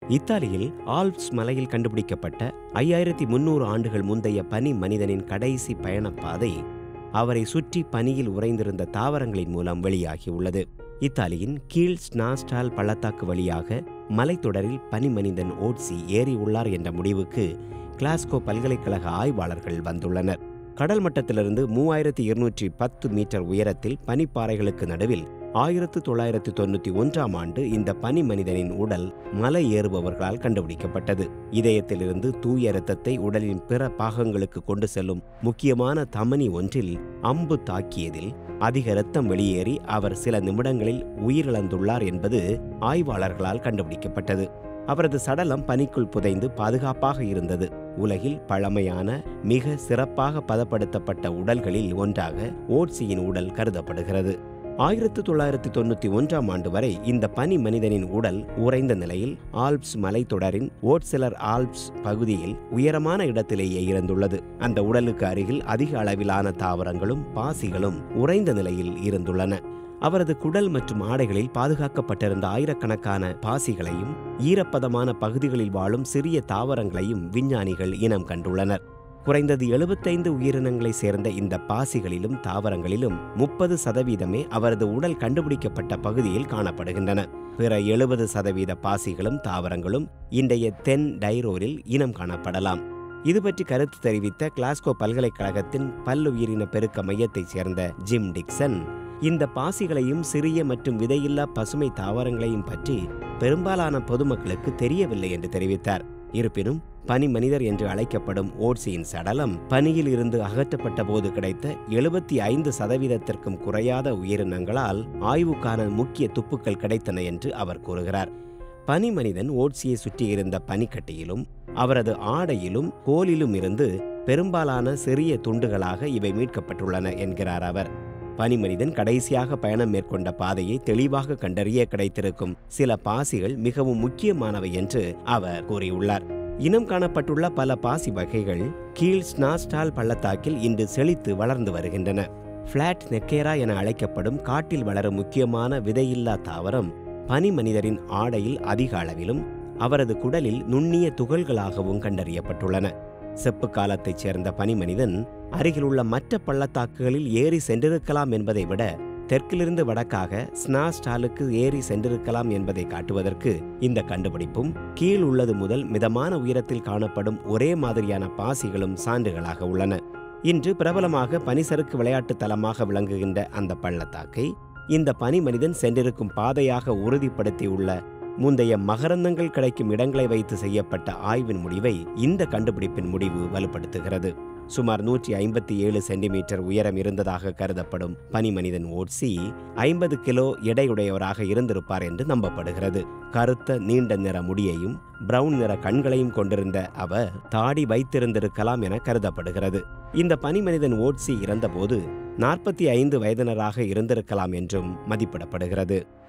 இத்தாலியில் ஆல்ப்ஸ் மலையில் கண்டுபிடிக்கப்பட்ட ஐயாயிரத்தி முன்னூறு ஆண்டுகள் முந்தைய பனி மனிதனின் கடைசி பயணப்பாதை அவரை சுற்றி பனியில் உறைந்திருந்த தாவரங்களின் மூலம் வெளியாகியுள்ளது இத்தாலியின் கீழ் ஸ்னாஸ்டால் பள்ளத்தாக்கு வழியாக மலைத்தொடரில் பனி மனிதன் ஓட்சி ஏறி உள்ளார் என்ற முடிவுக்கு கிளாஸ்கோ பல்கலைக்கழக ஆய்வாளர்கள் வந்துள்ளனர் கடல் மட்டத்திலிருந்து மூவாயிரத்தி இருநூற்றி பத்து மீட்டர் உயரத்தில் பனிப்பாறைகளுக்கு நடுவில் ஆயிரத்து தொள்ளாயிரத்து தொண்ணூற்றி ஒன்றாம் ஆண்டு இந்த பனி மனிதனின் உடல் மலை ஏறுபவர்களால் கண்டுபிடிக்கப்பட்டது இதயத்திலிருந்து தூய இரத்தத்தை உடலின் பிற பாகங்களுக்கு கொண்டு செல்லும் முக்கியமான தமனி ஒன்றில் அம்பு தாக்கியதில் அதிக இரத்தம் வெளியேறி அவர் சில நிமிடங்களில் உயிரிழந்துள்ளார் என்பது ஆய்வாளர்களால் கண்டுபிடிக்கப்பட்டது அவரது சடலம் பனிக்குள் புதைந்து பாதுகாப்பாக இருந்தது உலகில் பழமையான மிக சிறப்பாக பதப்படுத்தப்பட்ட உடல்களில் ஒன்றாக ஓட்சியின் உடல் கருதப்படுகிறது ஆயிரத்து தொள்ளாயிரத்து தொண்ணூற்றி ஒன்றாம் ஆண்டு வரை இந்த பனி மனிதனின் உடல் உறைந்த நிலையில் ஆல்ப்ஸ் மலைத்தொடரின் ஓட்சிலர் ஆல்ப்ஸ் பகுதியில் உயரமான இடத்திலேயே இருந்துள்ளது அந்த உடலுக்கு அருகில் அதிக அளவிலான தாவரங்களும் பாசிகளும் உறைந்த நிலையில் இருந்துள்ளன அவரது குடல் மற்றும் ஆடைகளில் பாதுகாக்கப்பட்டிருந்த ஆயிரக்கணக்கான பாசிகளையும் ஈரப்பதமான பகுதிகளில் வாழும் சிறிய தாவரங்களையும் விஞ்ஞானிகள் இனம் கண்டுள்ளனர் குறைந்தது எழுபத்தைந்து உயிரினங்களை சேர்ந்த இந்த பாசிகளிலும் தாவரங்களிலும் முப்பது சதவீதமே அவரது உடல் கண்டுபிடிக்கப்பட்ட பகுதியில் காணப்படுகின்றன பிற எழுபது சதவீத பாசிகளும் தாவரங்களும் இன்றைய தென் டைரோரில் இனம் காணப்படலாம் இது பற்றி கருத்து தெரிவித்த கிளாஸ்கோ பல்கலைக்கழகத்தின் பல்லுயிரின பெருக்க மையத்தைச் சேர்ந்த ஜிம் டிக்சன் இந்த பாசிகளையும் சிறிய மற்றும் விதையில்லா பசுமை தாவரங்களையும் பற்றி பெரும்பாலான பொதுமக்களுக்கு தெரியவில்லை என்று தெரிவித்தார் இருப்பினும் பனி மனிதர் என்று அழைக்கப்படும் ஓட்சியின் சடலம் பனியில் இருந்து அகற்றப்பட்ட போது கிடைத்த எழுபத்தி ஐந்து சதவீதத்திற்கும் குறையாத உயிரினங்களால் ஆய்வுக்கான முக்கிய துப்புக்கள் கிடைத்தன என்று அவர் கூறுகிறார் பனி மனிதன் ஓட்சியை சுற்றியிருந்த பனிக்கட்டியிலும் அவரது ஆடையிலும் கோலிலும் இருந்து பெரும்பாலான சிறிய துண்டுகளாக இவை மீட்கப்பட்டுள்ளன என்கிறார் அவர் பனிமனிதன் கடைசியாக பயணம் மேற்கொண்ட பாதையை தெளிவாக கண்டறிய கிடைத்திருக்கும் சில பாசிகள் மிகவும் முக்கியமானவை என்று அவர் கூறியுள்ளார் இனம் காணப்பட்டுள்ள பல பாசி வகைகள் கீழ் ஸ்னாஸ்டால் பள்ளத்தாக்கில் இன்று செழித்து வளர்ந்து வருகின்றன பிளாட் நெக்கேரா என அழைக்கப்படும் காட்டில் வளரும் முக்கியமான விதையில்லா தாவரம் பனி மனிதரின் ஆடையில் அதிக அளவிலும் அவரது குடலில் நுண்ணிய துகள்களாகவும் கண்டறியப்பட்டுள்ளன செப்பு காலத்தைச் சேர்ந்த பனிமனிதன் அருகிலுள்ள மற்ற பள்ளத்தாக்குகளில் ஏறி சென்றிருக்கலாம் என்பதை விட தெற்கிலிருந்து வடக்காக ஸ்னாஸ்டாலுக்கு ஏறி சென்றிருக்கலாம் என்பதை காட்டுவதற்கு இந்த கண்டுபிடிப்பும் கீழ் உள்ளது முதல் மிதமான உயரத்தில் காணப்படும் ஒரே மாதிரியான பாசிகளும் சான்றுகளாக உள்ளன இன்று பிரபலமாக பனிசறுக்கு விளையாட்டு தலமாக விளங்குகின்ற அந்த பள்ளத்தாக்கை இந்த பனி மனிதன் சென்றிருக்கும் பாதையாக உறுதிப்படுத்தியுள்ள முந்தைய மகரந்தங்கள் கிடைக்கும் இடங்களை வைத்து செய்யப்பட்ட ஆய்வின் முடிவை இந்த கண்டுபிடிப்பின் முடிவு வலுப்படுத்துகிறது சுமார் நூற்றி ஐம்பத்தி ஏழு சென்டிமீட்டர் உயரம் இருந்ததாக கருதப்படும் பனிமனிதன் ஓட்சி ஐம்பது கிலோ எடையுடையவராக இருந்திருப்பார் என்று நம்பப்படுகிறது கருத்த நீண்ட நிற முடியையும் பிரவுன் நிற கண்களையும் கொண்டிருந்த அவர் தாடி வைத்திருந்திருக்கலாம் என கருதப்படுகிறது இந்த பனிமனிதன் ஓட்சி இறந்தபோது நாற்பத்தி ஐந்து வயதினராக இருந்திருக்கலாம் என்றும் மதிப்பிடப்படுகிறது